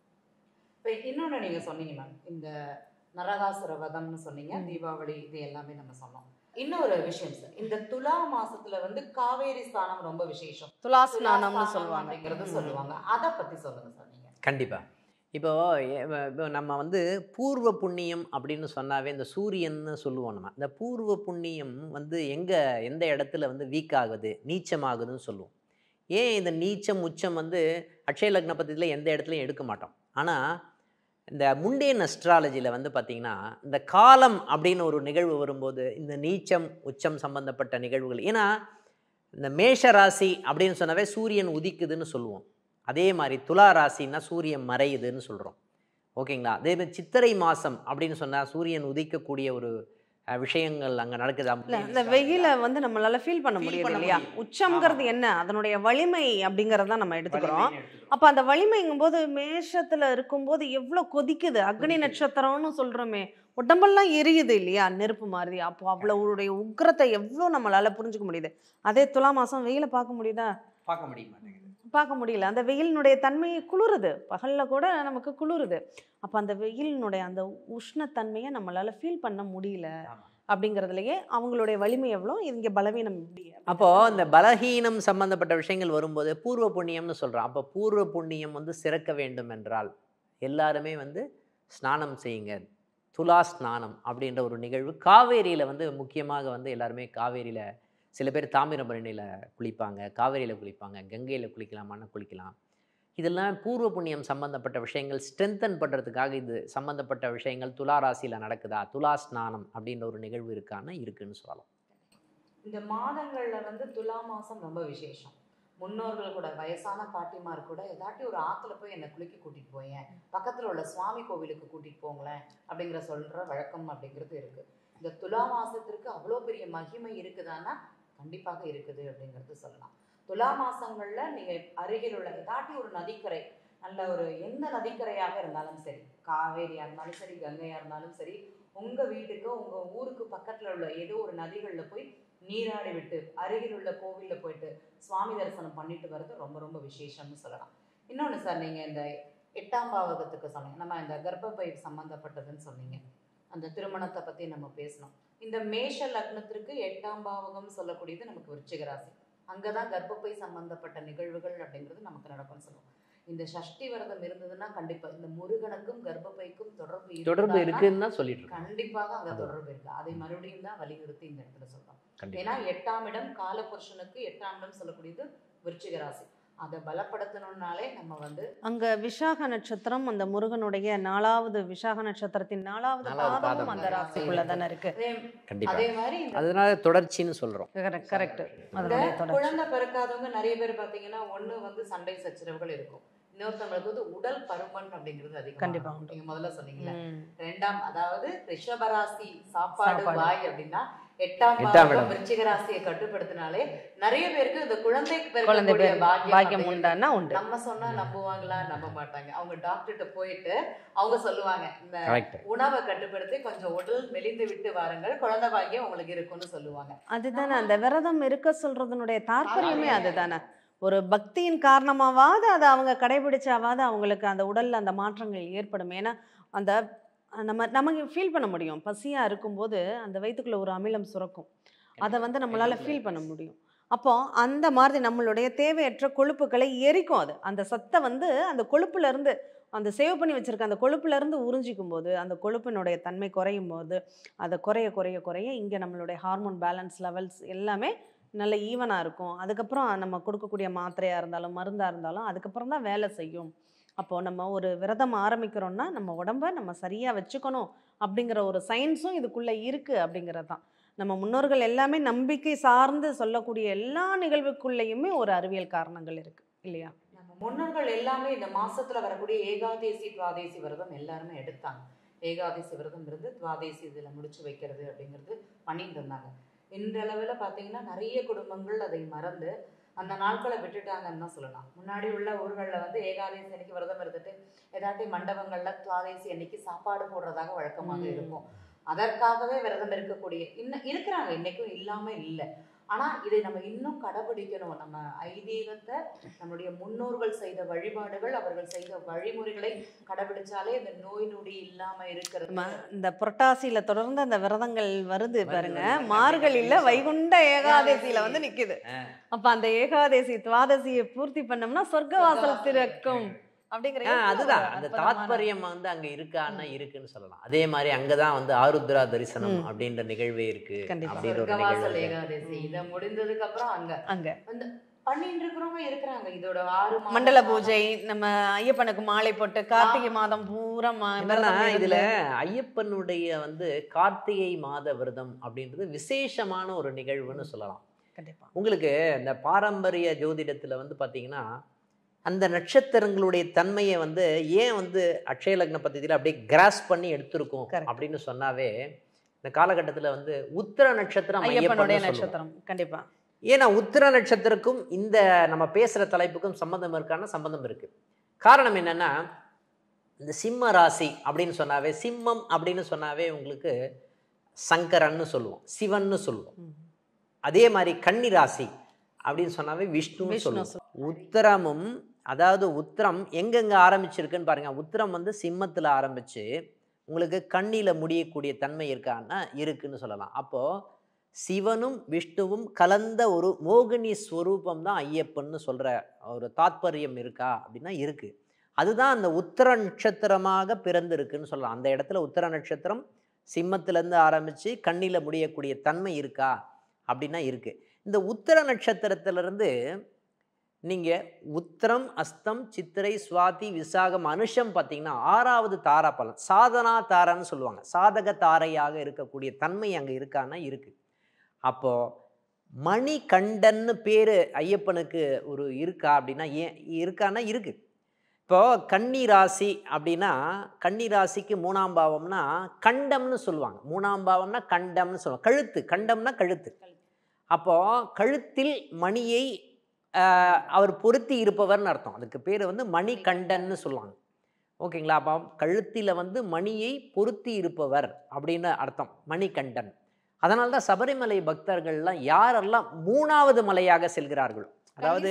Speaker 3: இப்போ இன்னொன்று நீங்க சொன்னீங்க மேம் இந்த நரகாசுர வதம்னு சொன்னீங்க
Speaker 4: ம்.
Speaker 3: தீபாவளி இது எல்லாமே நம்ம சொன்னோம் இன்னொரு விஷயம் சார் இந்த துலா மாசத்துல வந்து காவேரி ஸ்நானம் ரொம்ப விசேஷம்
Speaker 4: துலா
Speaker 3: துலா
Speaker 4: ஸ்நானம்னு
Speaker 3: ஸ்நானம்
Speaker 4: சொல்லுவாங்க
Speaker 3: அப்படிங்கறது
Speaker 4: ம்.
Speaker 3: சொல்லுவாங்க அதை பத்தி சொல்லுங்க சார் நீங்க
Speaker 2: கண்டிப்பா இப்போ எ- வ- இப்போ நம்ம வந்து பூர்வ புண்ணியம் அப்படின்னு சொன்னாவே இந்த சூரியன்னு சொல்லுவோம் நம்ம இந்த பூர்வ புண்ணியம் வந்து எங்க எந்த இடத்துல வந்து வீக் ஆகுது நீச்சமாகுதுன்னு சொல்லுவோம் ஏன் இந்த நீச்சம் உச்சம் வந்து அக்ஷய லக்ன பத்தியில் எந்த இடத்துலையும் எடுக்க மாட்டோம் ஆனால் இந்த முண்டேன் அஸ்ட்ராலஜியில் வந்து பார்த்திங்கன்னா இந்த காலம் அப்படின்னு ஒரு நிகழ்வு வரும்போது இந்த நீச்சம் உச்சம் சம்பந்தப்பட்ட நிகழ்வுகள் ஏன்னா இந்த மேஷ ராசி அப்படின்னு சொன்னாவே சூரியன் உதிக்குதுன்னு சொல்லுவோம் அதே மாதிரி துலா ராசின்னா சூரியன் மறையுதுன்னு சொல்கிறோம் ஓகேங்களா அதே மாதிரி சித்திரை மாதம் அப்படின்னு சொன்னால் சூரியன் உதிக்கக்கூடிய ஒரு அஹ், விஷயங்கள் அங்கே நடக்குது
Speaker 4: இல்ல இந்த வெயில வந்து நம்மளால ஃபீல் பண்ண
Speaker 2: Feel
Speaker 4: முடியுது
Speaker 2: பண்ண
Speaker 4: இல்லையா
Speaker 2: முடியுது.
Speaker 4: உச்சம்ங்கிறது
Speaker 2: ஆமா.
Speaker 4: என்ன அதனுடைய வலிமை அப்படிங்கறத நம்ம எடுத்துக்கிறோம் அப்ப அந்த வலிமைங்கும் போது மேஷத்துல இருக்கும்போது எவ்வளவு கொதிக்குது அக்னி
Speaker 2: கொதிக்குது.
Speaker 4: நட்சத்திரம்னு சொல்றோமே உடம்பெல்லாம் எரியுது இல்லையா நெருப்பு மாதிரி அப்போ அவ்வளவுடைய உக்கிரத்தை எவ்வளவு நம்மளால புரிஞ்சுக்க முடியுது அதே துலா மாசம் வெயில பார்க்க முடியுதா
Speaker 2: பார்க்க முடிய மாட்டேங்குது
Speaker 4: பார்க்க முடியல அந்த வெயிலினுடைய தன்மையை குளிருது பகல்ல கூட நமக்கு குளிருது அப்ப அந்த வெயிலினுடைய அந்த உஷ்ணத்தன்மையை நம்மளால ஃபீல் பண்ண முடியல
Speaker 2: ஆமா.
Speaker 4: அப்படிங்கறதுலயே அவங்களுடைய வலிமை எவ்வளோ இங்க பலவீனம் எப்படி
Speaker 2: அப்போ இந்த பலஹீனம் சம்பந்தப்பட்ட விஷயங்கள் வரும்போது பூர்வ புண்ணியம்னு சொல்றோம் அப்போ பூர்வ புண்ணியம் வந்து சிறக்க வேண்டும் என்றால் எல்லாருமே வந்து ஸ்நானம் செய்யுங்க துலா ஸ்நானம் அப்படின்ற ஒரு நிகழ்வு காவேரியில் வந்து முக்கியமாக வந்து எல்லாருமே காவேரியில் சில பேர் தாமிரபரணியில் குளிப்பாங்க காவேரியில் குளிப்பாங்க கங்கையில் குளிக்கலாமான்னு குளிக்கலாம் இதெல்லாம் பூர்வ புண்ணியம் சம்பந்தப்பட்ட விஷயங்கள் ஸ்ட்ரென்தன் பண்ணுறதுக்காக இது சம்பந்தப்பட்ட விஷயங்கள் துலா ராசியில் நடக்குதா துலா ஸ்நானம் அப்படின்ற ஒரு நிகழ்வு இருக்கான்னா இருக்குன்னு சொல்லலாம்
Speaker 3: இந்த மாதங்கள்ல வந்து துலா மாசம் ரொம்ப விசேஷம் முன்னோர்கள் கூட வயசான பாட்டிமார் கூட ஏதாட்டி ஒரு ஆத்துல போய் என்னை குளிக்க கூட்டிட்டு போயேன் பக்கத்துல உள்ள சுவாமி கோவிலுக்கு கூட்டிட்டு போங்களேன் அப்படிங்கிற சொல்ற வழக்கம் அப்படிங்கிறது இருக்கு இந்த துலா மாசத்திற்கு அவ்வளோ பெரிய மகிமை இருக்குதான்னா கண்டிப்பாக இருக்குது அப்படிங்கிறது சொல்லலாம் துலா மாசங்கள்ல நீங்க அருகில் உள்ள ஏதாட்டி ஒரு நதிக்கரை நல்ல ஒரு எந்த நதிக்கரையாக இருந்தாலும் சரி காவேரியா இருந்தாலும் சரி கங்கையா இருந்தாலும் சரி உங்க வீட்டுக்கு உங்க ஊருக்கு பக்கத்துல உள்ள ஏதோ ஒரு நதிகள்ல போய் நீராடி விட்டு அருகில் உள்ள கோவில்ல போயிட்டு சுவாமி தரிசனம் பண்ணிட்டு வர்றது ரொம்ப ரொம்ப விசேஷம்னு சொல்லலாம் இன்னொன்று சார் நீங்க இந்த எட்டாம் பாவகத்துக்கு சொன்னீங்க நம்ம இந்த கர்ப்பப்பை சம்பந்தப்பட்டதுன்னு சொன்னீங்க அந்த திருமணத்தை பத்தி நம்ம பேசணும் இந்த மேஷ லக்னத்திற்கு எட்டாம் பாவகம் சொல்லக்கூடியது நமக்கு விருச்சிக ராசி அங்கதான் கர்ப்பப்பை சம்பந்தப்பட்ட நிகழ்வுகள் அப்படிங்கிறது நமக்கு நடக்கும்னு சொல்லுவோம் இந்த சஷ்டி விரதம் இருந்ததுன்னா கண்டிப்பா இந்த முருகனுக்கும் கர்ப்பப்பைக்கும் தொடர்பு
Speaker 2: தொடர்பு
Speaker 3: இருக்குதான்னா
Speaker 2: இருக்குன்னு தான் சொல்லிட்டு இருக்கோம்
Speaker 3: கண்டிப்பாக அங்க
Speaker 2: அது.
Speaker 3: தொடர்பு இருக்கு அதை மறுபடியும் தான் வலியுறுத்தி இந்த இடத்துல சொல்றோம்
Speaker 2: கண்டிப்பா
Speaker 3: ஏன்னா எட்டாம் இடம் காலபுருஷனுக்கு எட்டாம் இடம் சொல்லக்கூடியது விருச்சிக ராசி அதை பலப்படுத்தணும்னாலே நம்ம வந்து
Speaker 4: அங்க விசாக நட்சத்திரம் அந்த முருகனுடைய நாலாவது விசாக நட்சத்திரத்தின் நாலாவது
Speaker 2: நாலாவது
Speaker 4: பாதமும்
Speaker 2: பாதம்.
Speaker 4: அந்த ராசிக்குள்ள தானே இருக்கு
Speaker 3: அதே
Speaker 2: கண்டிப்பா
Speaker 3: அதே மாதிரி இந்த
Speaker 2: அதனால தொடர்ச்சின்னு சொல்றோம்
Speaker 4: கரெக்ட் கரெக்ட்
Speaker 3: இந்த
Speaker 4: அதனுடைய தொடர்ச்சி
Speaker 3: குழந்தை பிறக்காதவங்க நிறைய பேர் பாத்தீங்கன்னா ஒண்ணு வந்து சண்டை சச்சரவுகள் இருக்கும் இன்னொருத்தவங்களுக்கு வந்து உடல் பருமன் அப்படிங்கிறது அதிகம்
Speaker 4: கண்டிப்பா உண்டு.
Speaker 3: நீங்க முதல்ல சொன்னீங்கல்ல
Speaker 4: ம்.
Speaker 3: ரெண்டாம் அதாவது ரிஷபராசி சாப்பாடு
Speaker 4: சாப்பாடு.
Speaker 3: வாய் அப்படின்னா எட்டாம்
Speaker 2: எட்டாம்
Speaker 3: பாவம்
Speaker 2: இடம்.
Speaker 3: விருச்சிக ராசியை கட்டுப்படுத்தினாலே நிறைய பேருக்கு இந்த குழந்தை
Speaker 4: குழந்தை
Speaker 3: பிறக்கக்கூடிய
Speaker 4: பேர்
Speaker 3: பாக்கியம்
Speaker 4: பாக்கியம்
Speaker 3: அப்படிங்கிறது
Speaker 4: உண்டான்னா உண்டு
Speaker 3: நம்ம சொன்னா நம்புவாங்களா நம்ப மாட்டாங்க அவங்க டாக்டர்கிட்ட போயிட்டு அவங்க சொல்லுவாங்க இந்த
Speaker 2: கரெக்ட்
Speaker 3: உணவை கட்டுப்படுத்தி கொஞ்சம் உடல் மெலிந்து விட்டு வாருங்கள் குழந்தை பாக்கியம் உங்களுக்கு இருக்கும்னு சொல்லுவாங்க
Speaker 4: அதுதானே அந்த விரதம் இருக்க சொல்றதுனுடைய தாற்பயமே
Speaker 3: தாற்பயமே
Speaker 4: அதுதானே ஒரு பக்தியின் காரணமாவது அதை அவங்க கடைபிடிச்சாவது அவங்களுக்கு அந்த உடல்ல அந்த மாற்றங்கள் ஏற்படும் ஏன்னா அந்த நம்ம நமக்கு ஃபீல் பண்ண முடியும் பசியா இருக்கும்போது அந்த வயித்துக்குள்ள ஒரு அமிலம் சுரக்கும் அதை வந்து நம்மளால ஃபீல் பண்ண முடியும் அப்போ அந்த மாதிரி நம்மளுடைய தேவையற்ற கொழுப்புகளை எரிக்கும் அது அந்த சத்தை வந்து அந்த கொழுப்புல இருந்து அந்த சேவ் பண்ணி வச்சிருக்க அந்த கொழுப்புல இருந்து உறிஞ்சிக்கும் போது அந்த கொழுப்பினுடைய தன்மை குறையும் போது அதை குறைய குறைய குறைய இங்கே நம்மளுடைய ஹார்மோன் பேலன்ஸ் லெவல்ஸ் எல்லாமே நல்ல ஈவனாக இருக்கும் அதுக்கப்புறம் நம்ம கொடுக்கக்கூடிய மாத்திரையாக இருந்தாலும் மருந்தாக இருந்தாலும் அதுக்கப்புறம் தான் வேலை செய்யும் அப்போது நம்ம ஒரு விரதம் ஆரம்பிக்கிறோம்னா நம்ம உடம்ப நம்ம சரியாக வச்சுக்கணும் அப்படிங்கிற ஒரு சயின்ஸும் இதுக்குள்ளே இருக்குது அப்படிங்கிறது தான் நம்ம முன்னோர்கள் எல்லாமே நம்பிக்கை சார்ந்து சொல்லக்கூடிய எல்லா நிகழ்வுக்குள்ளேயுமே ஒரு அறிவியல் காரணங்கள் இருக்குது இல்லையா
Speaker 3: நம்ம முன்னோர்கள் எல்லாமே இந்த மாசத்துல வரக்கூடிய ஏகாதேசி துவாதேசி விரதம் எல்லாருமே எடுத்தாங்க ஏகாதேசி விரதம் இருந்து துவாதேசி இதுல முடிச்சு வைக்கிறது அப்படிங்கிறது பண்ணிட்டு இருந்தாங்க இன்றளவில் பார்த்தீங்கன்னா நிறைய குடும்பங்கள் அதை மறந்து அந்த நாட்களை விட்டுட்டாங்கன்னு தான் சொல்லலாம் முன்னாடி உள்ள ஊர்களில் வந்து ஏகாதேசி அன்னைக்கு விரதம் இருந்துட்டு ஏதாட்டி மண்டபங்கள்ல துவாதேசி அன்னைக்கு சாப்பாடு போடுறதாக வழக்கமாக
Speaker 4: ம்.
Speaker 3: இருக்கும் அதற்காகவே விரதம் இருக்கக்கூடிய இன்னும் இருக்கிறாங்க இன்னைக்கும் இல்லாம இல்லை ஆனா இதை நம்ம இன்னும் கடைபிடிக்கணும் நம்ம ஐதீகத்தை நம்முடைய முன்னோர்கள் செய்த வழிபாடுகள் அவர்கள் செய்த வழிமுறைகளை கடைபிடிச்சாலே இந்த நோய் நொடி இல்லாம இருக்கிறது
Speaker 4: நம்ம இந்த புரட்டாசியில தொடர்ந்து அந்த விரதங்கள் வருது
Speaker 2: வருது,
Speaker 4: பாருங்க
Speaker 2: வருது.
Speaker 4: மார்கழியில
Speaker 2: கண்டிப்பா.
Speaker 4: வைகுண்ட ஏகாதசியில வந்து நிக்குது
Speaker 2: ஆ.
Speaker 4: அப்ப அந்த ஏகாதசி துவாதசியை பூர்த்தி பண்ணோம்னா சொர்க்கவாசல்
Speaker 3: சொர்க்கவாசல்
Speaker 4: திறக்கும் அப்படிங்கிற
Speaker 2: ஆ,
Speaker 4: எவ்வளவு
Speaker 2: அதுதான்
Speaker 4: ஒரு
Speaker 2: அந்த
Speaker 4: அற்புதமான-
Speaker 2: தாத்பரியம் வந்து அங்க இருக்கான்னா இருக்குன்னு சொல்லலாம் அதே மாதிரி அங்கதான் வந்து ஆருத்ரா தரிசனம்
Speaker 4: ம்.
Speaker 2: அப்படின்ற நிகழ்வே இருக்கு
Speaker 4: கண்டிப்பா.
Speaker 2: அப்படின்ற ஒரு
Speaker 3: சொர்க்கவாசல்
Speaker 2: நிகழ்வு
Speaker 3: ஏகாதசி இதை முடிந்ததுக்கு அப்புறம் அங்க
Speaker 4: அங்க
Speaker 3: பண்ணிட்டு இருக்கிறவங்க இருக்கிறாங்க இதோட ஆறு மாத
Speaker 4: மண்டல
Speaker 3: காலம்.
Speaker 4: பூஜை நம்ம ஐயப்பனுக்கு மாலை போட்டு கார்த்திகை மாதம் பூரா மா-
Speaker 2: என்னன்னா
Speaker 4: விரதம் இருந்து-
Speaker 2: இதுல ஐயப்பனுடைய வந்து கார்த்திகை மாத விரதம் அப்படின்றது விசேஷமான ஒரு நிகழ்வுன்னு சொல்லலாம்
Speaker 4: கண்டிப்பா
Speaker 2: உங்களுக்கு இந்த பாரம்பரிய ஜோதிடத்துல வந்து பாத்தீங்கன்னா அந்த நட்சத்திரங்களுடைய தன்மையை வந்து ஏன் வந்து அக்ஷய லக்ன பദ്ധதியில் அப்படியே கிராஸ் பண்ணி எடுத்திருக்கோம்
Speaker 4: Correct.
Speaker 2: அப்படின்னு சொன்னாவே இந்த காலகட்டத்துல வந்து உத்திர நட்சத்திரம்
Speaker 4: ஐயப்பனுடைய
Speaker 2: ஐயப்பன்னு சொல்லுவோம்.
Speaker 4: நட்சத்திரம் கண்டிப்பா
Speaker 2: ஏன்னா உத்திர நட்சத்திரக்கும் இந்த நம்ம பேசுற தலைப்புக்கும் சம்பந்தம் இருக்கான சம்பந்தம் இருக்கு காரணம் என்னன்னா இந்த சிம்ம ராசி அப்படின்னு சொன்னாவே சிம்மம் அப்படின்னு சொன்னாவே உங்களுக்கு சங்கரன்னு சொல்லுவோம் சிவன்னு சொல்லுவோம்
Speaker 4: ம்.
Speaker 2: அதே மாதிரி கன்னி ராசி அப்படின்னு சொன்னாவே விஷ்ணுன்னு
Speaker 4: விஷ்ணு
Speaker 2: சொல்லுவோம் உத்திரமும் அதாவது உத்திரம் எங்கெங்க ஆரம்பிச்சிருக்குன்னு பாருங்க உத்திரம் வந்து சிம்மத்துல ஆரம்பிச்சு உங்களுக்கு கண்ணில முடியக்கூடிய தன்மை இருக்கான்னா இருக்குன்னு சொல்லலாம் அப்போ சிவனும் விஷ்ணுவும் கலந்த ஒரு மோகினி ஸ்வரூபம் தான் ஐயப்பன்னு சொல்ற ஒரு தாத்பரியம் இருக்கா அப்படின்னா இருக்கு அதுதான் அந்த உத்திர நட்சத்திரமாக பிறந்திருக்குன்னு சொல்லலாம் அந்த இடத்துல உத்திர நட்சத்திரம் சிம்மத்திலேருந்து ஆரம்பித்து கண்ணில் முடியக்கூடிய தன்மை இருக்கா அப்படின்னா இருக்கு இந்த உத்திர நட்சத்திரத்திலிருந்து நீங்கள் உத்திரம் அஸ்தம் சித்திரை சுவாதி விசாகம் அனுஷம் பார்த்தீங்கன்னா ஆறாவது தாரா பலன் சாதனா தாரான்னு சொல்லுவாங்க சாதக தாரையாக இருக்கக்கூடிய தன்மை அங்கே இருக்கான்னா இருக்கு அப்போ மணிகண்டன்னு பேர் ஐயப்பனுக்கு ஒரு இருக்கா அப்படின்னா ஏன் இருக்கான்னா இருக்கு இப்போ கன்னி ராசி அப்படின்னா கன்னி ராசிக்கு மூணாம் பாவம்னா கண்டம்னு சொல்லுவாங்க மூணாம் பாவம்னா கண்டம்னு சொல்லுவாங்க கழுத்து கண்டம்னா கழுத்து அப்போ கழுத்தில் மணியை ஆஹ், அவர் பொருத்தி இருப்பவர்னு அர்த்தம் அதுக்கு பேர் வந்து மணிகண்டன்னு சொல்லுவாங்க ஓகேங்களா அப்போ கழுத்தில் வந்து மணியை பொருத்தி இருப்பவர் அப்படின்னு அர்த்தம் மணிகண்டன் அதனால தான் சபரிமலை பக்தர்கள்லாம் யாரெல்லாம் மூணாவது மலையாக செல்கிறார்களோ அதாவது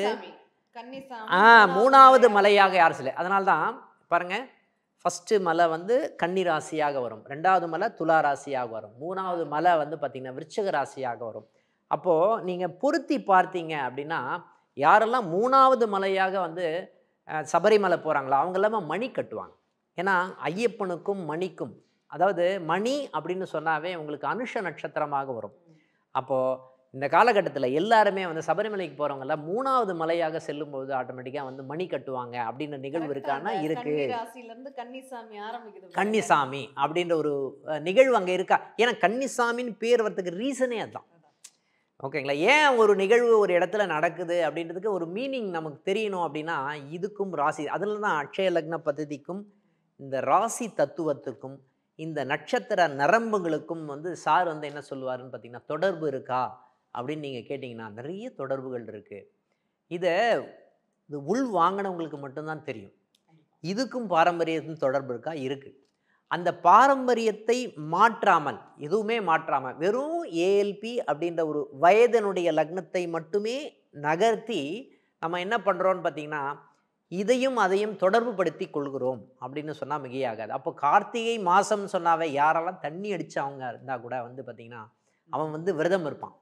Speaker 2: ஆ மூணாவது மலையாக யார் சிலை அதனால தான் பாருங்க ஃபஸ்ட்டு மலை வந்து கன்னி ராசியாக வரும் ரெண்டாவது மலை துலா ராசியாக வரும் மூணாவது மலை வந்து பார்த்திங்கன்னா விருச்சிக ராசியாக வரும் அப்போது நீங்கள் பொருத்தி பார்த்தீங்க அப்படின்னா யாரெல்லாம் மூணாவது மலையாக வந்து அஹ், சபரிமலை போகிறாங்களோ அவங்க எல்லாமே மணி கட்டுவாங்க ஏன்னா ஐயப்பனுக்கும் மணிக்கும் அதாவது மணி அப்படின்னு சொன்னாவே உங்களுக்கு அனுஷ நட்சத்திரமாக வரும் அப்போது இந்த காலகட்டத்தில் எல்லாருமே வந்து சபரிமலைக்கு போகிறவங்கெல்லாம் மூணாவது மலையாக செல்லும்போது ஆட்டோமேட்டிக்காக வந்து மணி கட்டுவாங்க அப்படின்ற நிகழ்வு இருக்கான்னா இருக்கு
Speaker 4: ராசில இருந்து கன்னிசாமி ஆரம்பிக்குது
Speaker 2: கன்னிசாமி அப்படின்ற ஒரு அஹ், நிகழ்வு அங்கே இருக்கா ஏன்னா கன்னிசாமின்னு பேர் வரதுக்கு ரீசனே அதுதான் ஓகேங்களா ஏன் ஒரு நிகழ்வு ஒரு இடத்துல நடக்குது அப்படின்றதுக்கு ஒரு மீனிங் நமக்கு தெரியணும் அப்படின்னா இதுக்கும் ராசி அதில் தான் அக்ஷய லக்ன பദ്ധதிக்கும் இந்த ராசி தத்துவத்துக்கும் இந்த நட்சத்திர நரம்புகளுக்கும் வந்து சார் வந்து என்ன சொல்லுவாருன்னு பார்த்தீங்கன்னா தொடர்பு இருக்கா அப்படின்னு நீங்கள் கேட்டிங்கன்னா நிறைய தொடர்புகள் இருக்குது இதை இது உள் வாங்கினவங்களுக்கு மட்டும்தான் தெரியும் இதுக்கும் பாரம்பரியத்துக்கும் தொடர்பு இருக்கா இருக்குது அந்த பாரம்பரியத்தை மாற்றாமல் எதுவுமே மாற்றாமல் வெறும் ஏஎல்பி அப்படின்ற ஒரு வயதனுடைய லக்னத்தை மட்டுமே நகர்த்தி நம்ம என்ன பண்ணுறோன்னு பார்த்தீங்கன்னா இதையும் அதையும் தொடர்பு படுத்தி கொள்கிறோம் அப்படின்னு சொன்னால் மிகையாகாது அப்போ கார்த்திகை மாதம்னு சொன்னாவே யாரெல்லாம் தண்ணி அடித்தவங்க இருந்தால் கூட வந்து பார்த்திங்கன்னா அவன் வந்து விரதம் இருப்பான்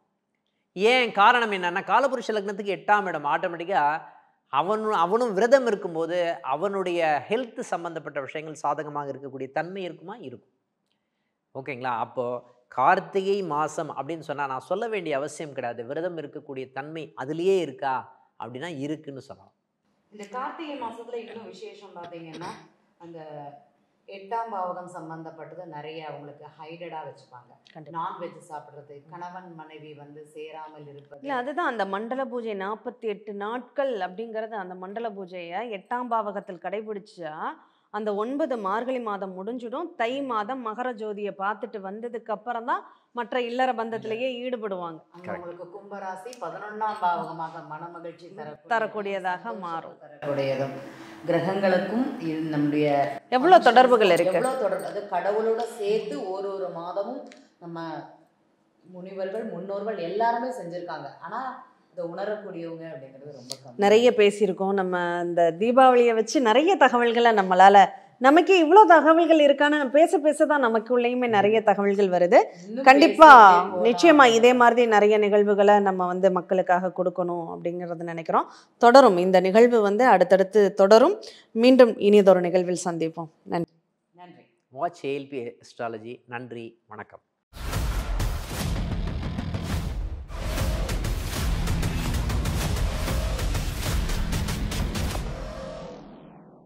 Speaker 2: ஏன் காரணம் என்னன்னா காலபுருஷ லக்னத்துக்கு எட்டாம் இடம் ஆட்டோமேட்டிக்காக அவன் அவனும் விரதம் இருக்கும்போது அவனுடைய ஹெல்த் சம்மந்தப்பட்ட விஷயங்கள் சாதகமாக இருக்கக்கூடிய தன்மை இருக்குமா இருக்கும் ஓகேங்களா அப்போது கார்த்திகை மாதம் அப்படின்னு சொன்னால் நான் சொல்ல வேண்டிய அவசியம் கிடையாது விரதம் இருக்கக்கூடிய தன்மை அதுலேயே இருக்கா அப்படின்னா இருக்குன்னு சொல்லலாம்
Speaker 3: இந்த கார்த்திகை மாசத்துல இன்னும் விசேஷம் பாத்தீங்கன்னா அந்த எட்டாம் பாவகம் சம்பந்தப்பட்டது நிறைய அவங்களுக்கு ஹைடடா வச்சுப்பாங்க
Speaker 4: கண்டிப்பா.
Speaker 3: நான்வெஜ் சாப்பிடுறது கணவன் மனைவி வந்து சேராமல் இருப்பது
Speaker 4: இல்ல அதுதான் அந்த மண்டல பூஜை நாற்பத்தி எட்டு நாட்கள் அப்படிங்கறது அந்த மண்டல பூஜையை எட்டாம் பாவகத்தில் கடைபிடிச்சா அந்த ஒன்பது மார்கழி மாதம் முடிஞ்சிடும் தை மாதம் மகர ஜோதியை பார்த்துட்டு வந்ததுக்கு அப்புறம் தான் மற்ற இல்லற பந்தத்திலேயே ஈடுபடுவாங்க
Speaker 3: அங்க உங்களுக்கு கும்பராசி பதினொன்னாம் பாவகமாக மனமகிழ்ச்சி தரக்கூடிய
Speaker 4: தரக்கூடியதாக
Speaker 3: சந்தோஷத்தை
Speaker 4: மாறும்.
Speaker 3: தரக்கூடியதும் கிரகங்களுக்கும் இது நம்முடைய
Speaker 4: எவ்வளவு தொடர்புகள் இருக்கு
Speaker 3: எவ்வளவு தொடர்பு அது கடவுளோட சேர்த்து ஒரு ஒரு மாதமும் நம்ம முனிவர்கள் முன்னோர்கள் எல்லாருமே செஞ்சிருக்காங்க ஆனா இதை உணரக்கூடியவங்க அப்படிங்கிறது ரொம்ப கம்மி
Speaker 4: நிறைய பேசியிருக்கோம் நம்ம இந்த தீபாவளியை வச்சு நிறைய தகவல்களை நம்மளால நமக்கே இவ்வளோ தகவல்கள் இருக்கான்னு பேச பேச தான் நமக்குள்ளேயுமே நிறைய தகவல்கள் வருது
Speaker 3: இன்னும்
Speaker 4: கண்டிப்பா
Speaker 3: பேசிக்கிட்டே போகலாம்.
Speaker 4: நிச்சயமா இதே மாதிரி நிறைய நிகழ்வுகளை நம்ம வந்து மக்களுக்காக கொடுக்கணும் அப்படிங்கறத நினைக்கிறோம் தொடரும் இந்த நிகழ்வு வந்து அடுத்தடுத்து தொடரும் மீண்டும் இனியதொரு நிகழ்வில் சந்திப்போம் நன்றி
Speaker 3: நன்றி
Speaker 2: வாட்ச் ஏஎல்பி அஸ்ட்ராலஜி நன்றி வணக்கம்